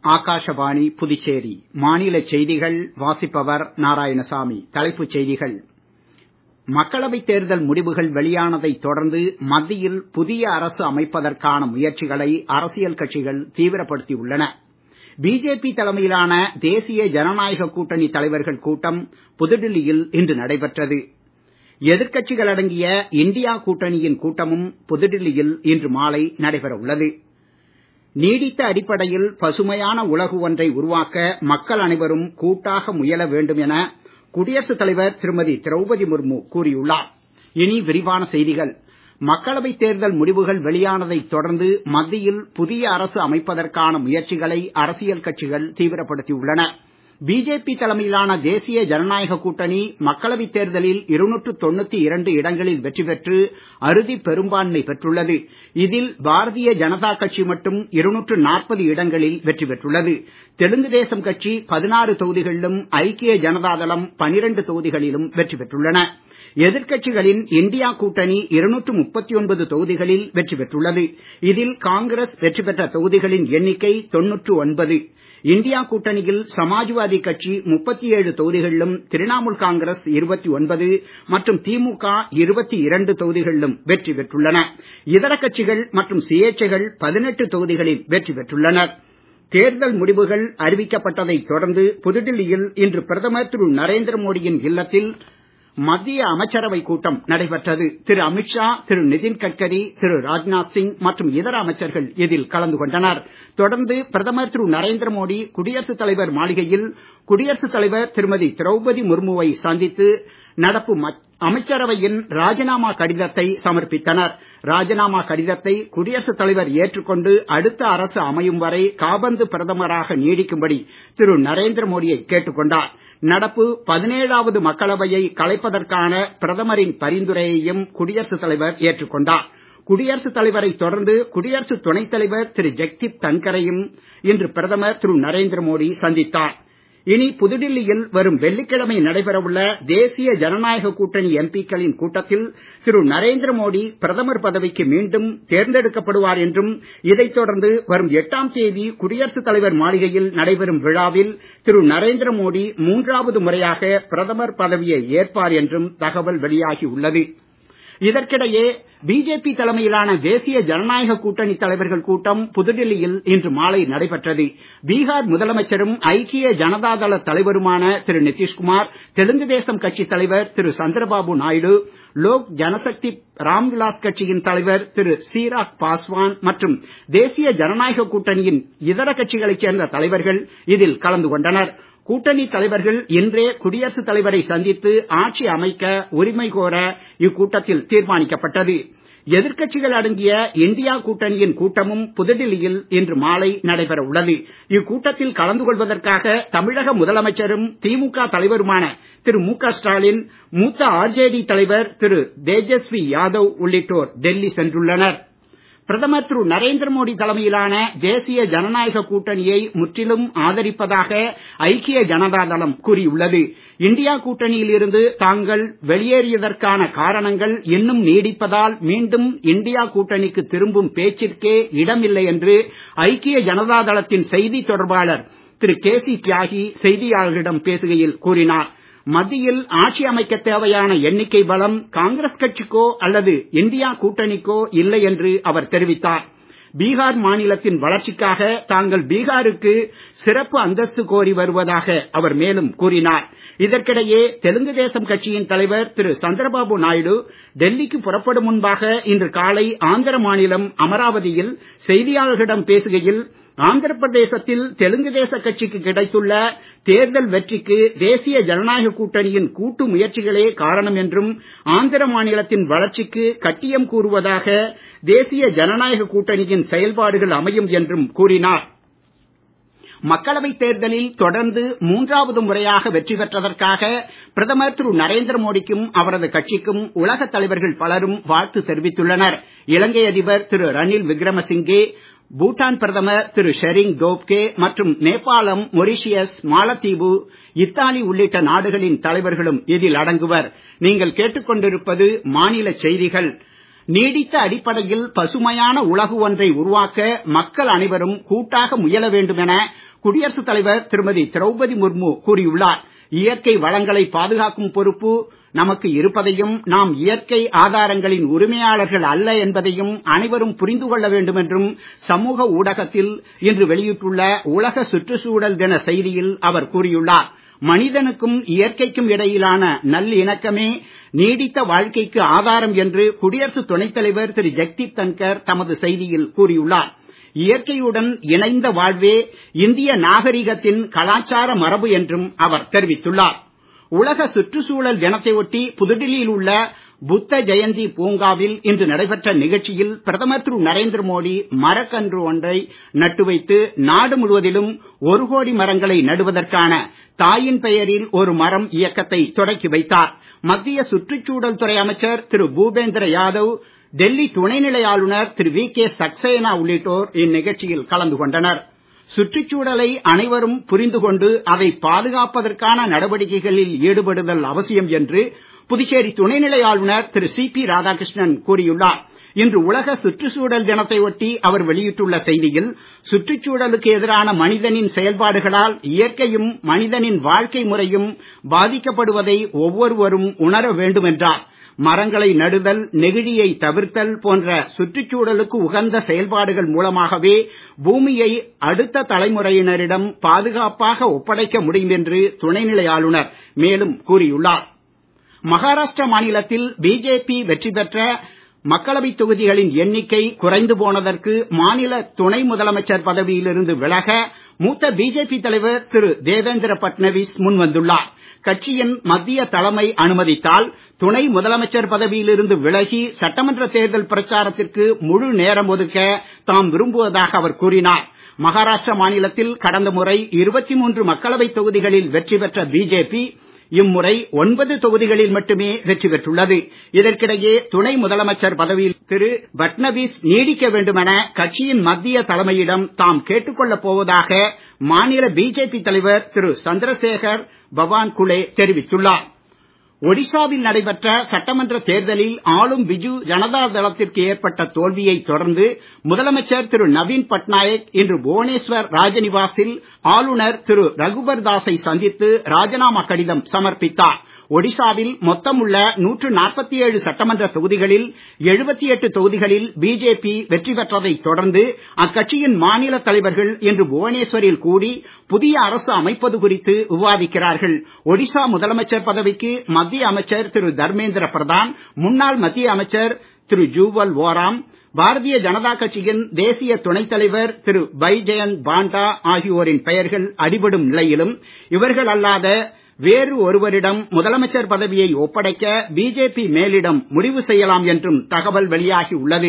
ஆகாஷவாணி புதுச்சேரி மாநில செய்திகள் வாசிப்பவர் நாராயணசாமி தலைப்புச் செய்திகள் மக்களவைத் தேர்தல் முடிவுகள் வெளியானதைத் தொடர்ந்து மத்தியில் புதிய அரசு அமைப்பதற்கான முயற்சிகளை அரசியல் கட்சிகள் தீவிரப்படுத்தி உள்ளன பிஜேபி தலைமையிலான தேசிய ஜனநாயக கூட்டணி தலைவர்கள் கூட்டம் புதுடில்லியில் இன்று நடைபெற்றது எதிர்க்கட்சிகள் அடங்கிய இந்தியா கூட்டணியின் கூட்டமும் புதுடில்லியில் இன்று மாலை நடைபெற உள்ளது நீடித்த அடிப்படையில் பசுமையான உலகு ஒன்றை உருவாக்க மக்கள் அனைவரும் கூட்டாக முயல வேண்டும் என குடியரசுத் தலைவர் திருமதி திரௌபதி முர்மு கூறியுள்ளார் இனி விரிவான செய்திகள் மக்களவைத் தேர்தல் முடிவுகள் வெளியானதைத் தொடர்ந்து மத்தியில் புதிய அரசு அமைப்பதற்கான முயற்சிகளை அரசியல் கட்சிகள் தீவிரப்படுத்தி உள்ளன பிஜேபி தலைமையிலான தேசிய ஜனநாயக கூட்டணி மக்களவைத் தேர்தலில் இருநூற்று தொண்ணூத்தி இரண்டு இடங்களில் வெற்றி பெற்று அறுதி பெரும்பான்மை பெற்றுள்ளது இதில் பாரதிய ஜனதா கட்சி மட்டும் இருநூற்று நாற்பது இடங்களில் வெற்றி பெற்றுள்ளது தெலுங்கு தேசம் கட்சி பதினாறு தொகுதிகளிலும் ஐக்கிய ஜனதாதளம் பனிரெண்டு தொகுதிகளிலும் வெற்றி பெற்றுள்ளன எதிர்க்கட்சிகளின் இந்தியா கூட்டணி இருநூற்று முப்பத்தி ஒன்பது தொகுதிகளில் வெற்றி பெற்றுள்ளது இதில் காங்கிரஸ் வெற்றி பெற்ற தொகுதிகளின் எண்ணிக்கை தொன்னூற்று ஒன்பது இந்தியா கூட்டணியில் சமாஜ்வாதி கட்சி முப்பத்தி ஏழு தொகுதிகளிலும் திரிணாமுல் காங்கிரஸ் இருபத்தி ஒன்பது மற்றும் திமுக இருபத்தி இரண்டு தொகுதிகளிலும் வெற்றி பெற்றுள்ளன இதர கட்சிகள் மற்றும் சுயேட்சைகள் பதினெட்டு தொகுதிகளில் வெற்றி பெற்றுள்ளனர் தேர்தல் முடிவுகள் அறிவிக்கப்பட்டதைத் தொடர்ந்து புதுடில்லியில் இன்று பிரதமர் திரு நரேந்திர மோடியின் இல்லத்தில் மத்திய அமைச்சரவை கூட்டம் நடைபெற்றது திரு அமித்ஷா திரு நிதின் கட்கரி திரு ராஜ்நாத் சிங் மற்றும் இதர அமைச்சர்கள் இதில் கலந்து கொண்டனர் தொடர்ந்து பிரதமர் திரு நரேந்திர மோடி குடியரசுத் தலைவர் மாளிகையில் குடியரசுத் தலைவர் திருமதி திரௌபதி முர்முவை சந்தித்து நடப்பு அமைச்சரவையின் ராஜினாமா கடிதத்தை சமர்ப்பித்தனர் ராஜினாமா கடிதத்தை குடியரசுத் தலைவர் ஏற்றுக்கொண்டு அடுத்த அரசு அமையும் வரை காபந்து பிரதமராக நீடிக்கும்படி திரு நரேந்திர மோடியை கேட்டுக் கொண்டார் நடப்பு பதினேழாவது மக்களவையை கலைப்பதற்கான பிரதமரின் பரிந்துரையையும் குடியரசுத் தலைவர் ஏற்றுக் கொண்டார் குடியரசுத் தலைவரை தொடர்ந்து குடியரசு துணைத் தலைவர் திரு ஜெக்தீப் தன்கரையும் இன்று பிரதமர் திரு நரேந்திர மோடி சந்தித்தார் இனி புதுடில்லியில் வரும் வெள்ளிக்கிழமை நடைபெறவுள்ள தேசிய ஜனநாயக கூட்டணி எம்பிக்களின் கூட்டத்தில் திரு நரேந்திர மோடி பிரதமர் பதவிக்கு மீண்டும் தேர்ந்தெடுக்கப்படுவார் என்றும் இதைத் தொடர்ந்து வரும் எட்டாம் தேதி குடியரசுத் தலைவர் மாளிகையில் நடைபெறும் விழாவில் திரு நரேந்திர மோடி மூன்றாவது முறையாக பிரதமர் பதவியை ஏற்பார் என்றும் தகவல் வெளியாகி உள்ளது இதற்கிடையே பிஜேபி தலைமையிலான தேசிய ஜனநாயக கூட்டணி தலைவர்கள் கூட்டம் புதுடில்லியில் இன்று மாலை நடைபெற்றது பீகார் முதலமைச்சரும் ஐக்கிய ஜனதாதள தலைவருமான திரு நிதிஷ்குமார் தெலுங்கு தேசம் கட்சித் தலைவர் திரு சந்திரபாபு நாயுடு லோக் ஜனசக்தி ராம்விலாஸ் கட்சியின் தலைவர் திரு சீராக் பாஸ்வான் மற்றும் தேசிய ஜனநாயக கூட்டணியின் இதர கட்சிகளைச் சேர்ந்த தலைவர்கள் இதில் கலந்து கொண்டனர் கூட்டணி தலைவர்கள் இன்றே குடியரசுத் தலைவரை சந்தித்து ஆட்சி அமைக்க உரிமை கோர இக்கூட்டத்தில் தீர்மானிக்கப்பட்டது எதிர்க்கட்சிகள் அடங்கிய இந்தியா கூட்டணியின் கூட்டமும் புதுடில்லியில் இன்று மாலை நடைபெற உள்ளது இக்கூட்டத்தில் கலந்து கொள்வதற்காக தமிழக முதலமைச்சரும் திமுக தலைவருமான திரு மு க ஸ்டாலின் மூத்த ஆர்ஜேடி தலைவர் திரு தேஜஸ்வி யாதவ் உள்ளிட்டோர் டெல்லி சென்றுள்ளனர் பிரதமர் திரு நரேந்திர மோடி தலைமையிலான தேசிய ஜனநாயக கூட்டணியை முற்றிலும் ஆதரிப்பதாக ஐக்கிய ஜனதாதளம் கூறியுள்ளது இந்தியா கூட்டணியில் இருந்து தாங்கள் வெளியேறியதற்கான காரணங்கள் இன்னும் நீடிப்பதால் மீண்டும் இந்தியா கூட்டணிக்கு திரும்பும் பேச்சிற்கே இடமில்லை என்று ஐக்கிய ஜனதாதளத்தின் செய்தி தொடர்பாளர் திரு கே சி தியாகி செய்தியாளர்களிடம் பேசுகையில் கூறினார் மத்தியில் ஆட்சி அமைக்க தேவையான எண்ணிக்கை பலம் காங்கிரஸ் கட்சிக்கோ அல்லது இந்தியா கூட்டணிக்கோ இல்லை என்று அவர் தெரிவித்தார் பீகார் மாநிலத்தின் வளர்ச்சிக்காக தாங்கள் பீகாருக்கு சிறப்பு அந்தஸ்து கோரி வருவதாக அவர் மேலும் கூறினார் இதற்கிடையே தெலுங்கு தேசம் கட்சியின் தலைவர் திரு சந்திரபாபு நாயுடு டெல்லிக்கு புறப்படும் முன்பாக இன்று காலை ஆந்திர மாநிலம் அமராவதியில் செய்தியாளர்களிடம் பேசுகையில் ஆந்திர பிரதேசத்தில் தெலுங்கு தேச கட்சிக்கு கிடைத்துள்ள தேர்தல் வெற்றிக்கு தேசிய ஜனநாயக கூட்டணியின் கூட்டு முயற்சிகளே காரணம் என்றும் ஆந்திர மாநிலத்தின் வளர்ச்சிக்கு கட்டியம் கூறுவதாக தேசிய ஜனநாயக கூட்டணியின் செயல்பாடுகள் அமையும் என்றும் கூறினார் மக்களவைத் தேர்தலில் தொடர்ந்து மூன்றாவது முறையாக வெற்றி பெற்றதற்காக பிரதமர் திரு நரேந்திர மோடிக்கும் அவரது கட்சிக்கும் உலகத் தலைவர்கள் பலரும் வாழ்த்து தெரிவித்துள்ளனர் இலங்கை அதிபர் திரு ரணில் விக்ரமசிங்கே பூட்டான் பிரதமர் திரு ஷெரிங் டோப்கே மற்றும் நேபாளம் மொரிஷியஸ் மாலத்தீவு இத்தாலி உள்ளிட்ட நாடுகளின் தலைவர்களும் இதில் அடங்குவர் நீங்கள் கேட்டுக்கொண்டிருப்பது மாநில செய்திகள் நீடித்த அடிப்படையில் பசுமையான உலகு ஒன்றை உருவாக்க மக்கள் அனைவரும் கூட்டாக முயல வேண்டும் என குடியரசுத் தலைவர் திருமதி திரௌபதி முர்மு கூறியுள்ளார் இயற்கை வளங்களை பாதுகாக்கும் பொறுப்பு நமக்கு இருப்பதையும் நாம் இயற்கை ஆதாரங்களின் உரிமையாளர்கள் அல்ல என்பதையும் அனைவரும் புரிந்து கொள்ள வேண்டும் என்றும் சமூக ஊடகத்தில் இன்று வெளியிட்டுள்ள உலக சுற்றுச்சூழல் தின செய்தியில் அவர் கூறியுள்ளார் மனிதனுக்கும் இயற்கைக்கும் இடையிலான நல்லிணக்கமே நீடித்த வாழ்க்கைக்கு ஆதாரம் என்று குடியரசு துணைத் தலைவர் திரு ஜெக்தீப் தன்கர் தமது செய்தியில் கூறியுள்ளார் இயற்கையுடன் இணைந்த வாழ்வே இந்திய நாகரிகத்தின் கலாச்சார மரபு என்றும் அவர் தெரிவித்துள்ளார் உலக சுற்றுச்சூழல் தினத்தை ஒட்டி புதுடில்லியில் உள்ள புத்த ஜெயந்தி பூங்காவில் இன்று நடைபெற்ற நிகழ்ச்சியில் பிரதமர் திரு நரேந்திர மோடி மரக்கன்று ஒன்றை நட்டு வைத்து நாடு முழுவதிலும் ஒரு கோடி மரங்களை நடுவதற்கான தாயின் பெயரில் ஒரு மரம் இயக்கத்தை தொடக்கி வைத்தார் மத்திய சுற்றுச்சூழல் துறை அமைச்சர் திரு பூபேந்திர யாதவ் டெல்லி துணைநிலை ஆளுநர் திரு வி கே சக்சேனா உள்ளிட்டோர் இந்நிகழ்ச்சியில் கலந்து கொண்டனர் சுற்றுச்சூழலை அனைவரும் புரிந்து கொண்டு அதை பாதுகாப்பதற்கான நடவடிக்கைகளில் ஈடுபடுதல் அவசியம் என்று புதுச்சேரி துணைநிலை ஆளுநர் திரு சி பி ராதாகிருஷ்ணன் கூறியுள்ளார் இன்று உலக சுற்றுச்சூழல் தினத்தை ஒட்டி அவர் வெளியிட்டுள்ள செய்தியில் சுற்றுச்சூழலுக்கு எதிரான மனிதனின் செயல்பாடுகளால் இயற்கையும் மனிதனின் வாழ்க்கை முறையும் பாதிக்கப்படுவதை ஒவ்வொருவரும் உணர வேண்டும் என்றார் மரங்களை நடுதல் நெகிழியை தவிர்த்தல் போன்ற சுற்றுச்சூழலுக்கு உகந்த செயல்பாடுகள் மூலமாகவே பூமியை அடுத்த தலைமுறையினரிடம் பாதுகாப்பாக ஒப்படைக்க முடியும் என்று துணைநிலை ஆளுநர் மேலும் கூறியுள்ளார் மகாராஷ்டிரா மாநிலத்தில் பிஜேபி வெற்றி பெற்ற மக்களவை தொகுதிகளின் எண்ணிக்கை குறைந்து போனதற்கு மாநில துணை முதலமைச்சர் பதவியிலிருந்து விலக மூத்த பிஜேபி தலைவர் திரு தேவேந்திர பட்னவிஸ் முன்வந்துள்ளார் கட்சியின் மத்திய தலைமை அனுமதித்தால் துணை முதலமைச்சர் பதவியிலிருந்து விலகி சட்டமன்ற தேர்தல் பிரச்சாரத்திற்கு முழு நேரம் ஒதுக்க தாம் விரும்புவதாக அவர் கூறினார் மகாராஷ்டிரா மாநிலத்தில் கடந்த முறை இருபத்தி மூன்று மக்களவை தொகுதிகளில் வெற்றி பெற்ற பிஜேபி இம்முறை ஒன்பது தொகுதிகளில் மட்டுமே வெற்றி பெற்றுள்ளது இதற்கிடையே துணை முதலமைச்சர் பதவியில் திரு பட்னவிஸ் நீடிக்க வேண்டுமென கட்சியின் மத்திய தலைமையிடம் தாம் கேட்டுக்கொள்ளப் போவதாக மாநில பிஜேபி தலைவர் திரு சந்திரசேகர் பவான்குலே தெரிவித்துள்ளார் ஒடிசாவில் நடைபெற்ற சட்டமன்ற தேர்தலில் ஆளும் பிஜு ஜனதா தளத்திற்கு ஏற்பட்ட தோல்வியை தொடர்ந்து முதலமைச்சர் திரு நவீன் பட்நாயக் இன்று புவனேஸ்வர் ராஜநிவாசில் ஆளுநர் திரு ரகுபர் தாஸை சந்தித்து ராஜினாமா கடிதம் சமர்ப்பித்தார் ஒடிசாவில் மொத்தம் உள்ள நூற்று நாற்பத்தி ஏழு சட்டமன்ற தொகுதிகளில் எழுபத்தி எட்டு தொகுதிகளில் பிஜேபி வெற்றி பெற்றதைத் தொடர்ந்து அக்கட்சியின் மாநில தலைவர்கள் இன்று புவனேஸ்வரில் கூடி புதிய அரசு அமைப்பது குறித்து விவாதிக்கிறார்கள் ஒடிசா முதலமைச்சர் பதவிக்கு மத்திய அமைச்சர் திரு தர்மேந்திர பிரதான் முன்னாள் மத்திய அமைச்சர் திரு ஜூவல் ஓராம் பாரதிய ஜனதா கட்சியின் தேசிய துணைத் தலைவர் திரு பைஜெயந்த் பாண்டா ஆகியோரின் பெயர்கள் அடிபடும் நிலையிலும் இவர்கள் அல்லாத வேறு ஒருவரிடம் முதலமைச்சர் பதவியை ஒப்படைக்க பிஜேபி மேலிடம் முடிவு செய்யலாம் என்றும் தகவல் வெளியாகி உள்ளது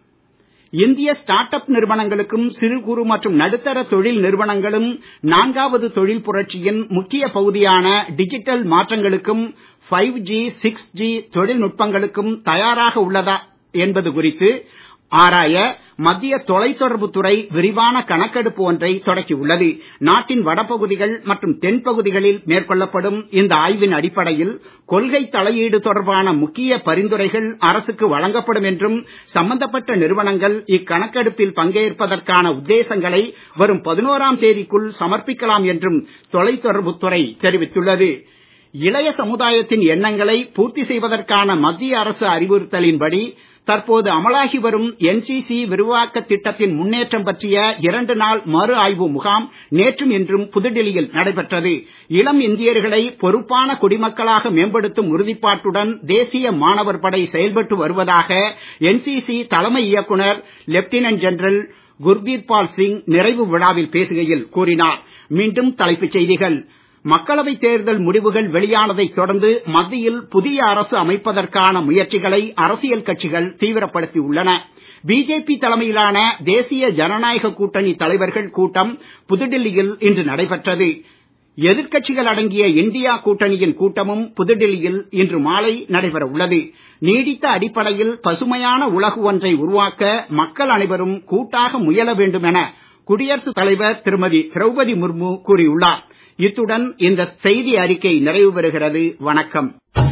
இந்திய ஸ்டார்ட் அப் நிறுவனங்களுக்கும் சிறு குறு மற்றும் நடுத்தர தொழில் நிறுவனங்களும் நான்காவது தொழில் புரட்சியின் முக்கிய பகுதியான டிஜிட்டல் மாற்றங்களுக்கும் ஃபைவ் ஜி சிக்ஸ் ஜி தொழில்நுட்பங்களுக்கும் தயாராக உள்ளதா என்பது குறித்து ஆராய மத்திய தொலைத்தொடர்புத் துறை விரிவான கணக்கெடுப்பு ஒன்றை தொடக்கியுள்ளது நாட்டின் வடபகுதிகள் மற்றும் தென்பகுதிகளில் மேற்கொள்ளப்படும் இந்த ஆய்வின் அடிப்படையில் கொள்கை தலையீடு தொடர்பான முக்கிய பரிந்துரைகள் அரசுக்கு வழங்கப்படும் என்றும் சம்பந்தப்பட்ட நிறுவனங்கள் இக்கணக்கெடுப்பில் பங்கேற்பதற்கான உத்தேசங்களை வரும் பதினோராம் தேதிக்குள் சமர்ப்பிக்கலாம் என்றும் தொலைத்தொடர்புத் துறை தெரிவித்துள்ளது இளைய சமுதாயத்தின் எண்ணங்களை பூர்த்தி செய்வதற்கான மத்திய அரசு அறிவுறுத்தலின்படி தற்போது அமலாகி வரும் என்சிசி விரிவாக்க திட்டத்தின் முன்னேற்றம் பற்றிய இரண்டு நாள் மறு ஆய்வு முகாம் நேற்றும் இன்றும் புதுடெல்லியில் நடைபெற்றது இளம் இந்தியர்களை பொறுப்பான குடிமக்களாக மேம்படுத்தும் உறுதிப்பாட்டுடன் தேசிய மாணவர் படை செயல்பட்டு வருவதாக என்சிசி தலைமை இயக்குனர் லெப்டினன்ட் ஜெனரல் குர்பீர் பால் சிங் நிறைவு விழாவில் பேசுகையில் கூறினார் மீண்டும் தலைப்புச் செய்திகள் மக்களவை தேர்தல் முடிவுகள் வெளியானதைத் தொடர்ந்து மத்தியில் புதிய அரசு அமைப்பதற்கான முயற்சிகளை அரசியல் கட்சிகள் தீவிரப்படுத்தி உள்ளன பிஜேபி தலைமையிலான தேசிய ஜனநாயக கூட்டணி தலைவர்கள் கூட்டம் புதுடெல்லியில் இன்று நடைபெற்றது எதிர்க்கட்சிகள் அடங்கிய இந்தியா கூட்டணியின் கூட்டமும் புதுடெல்லியில் இன்று மாலை நடைபெற உள்ளது நீடித்த அடிப்படையில் பசுமையான உலகு ஒன்றை உருவாக்க மக்கள் அனைவரும் கூட்டாக முயல வேண்டும் என குடியரசுத் தலைவர் திருமதி திரௌபதி முர்மு கூறியுள்ளார் இத்துடன் இந்த செய்தி அறிக்கை நிறைவு பெறுகிறது வணக்கம்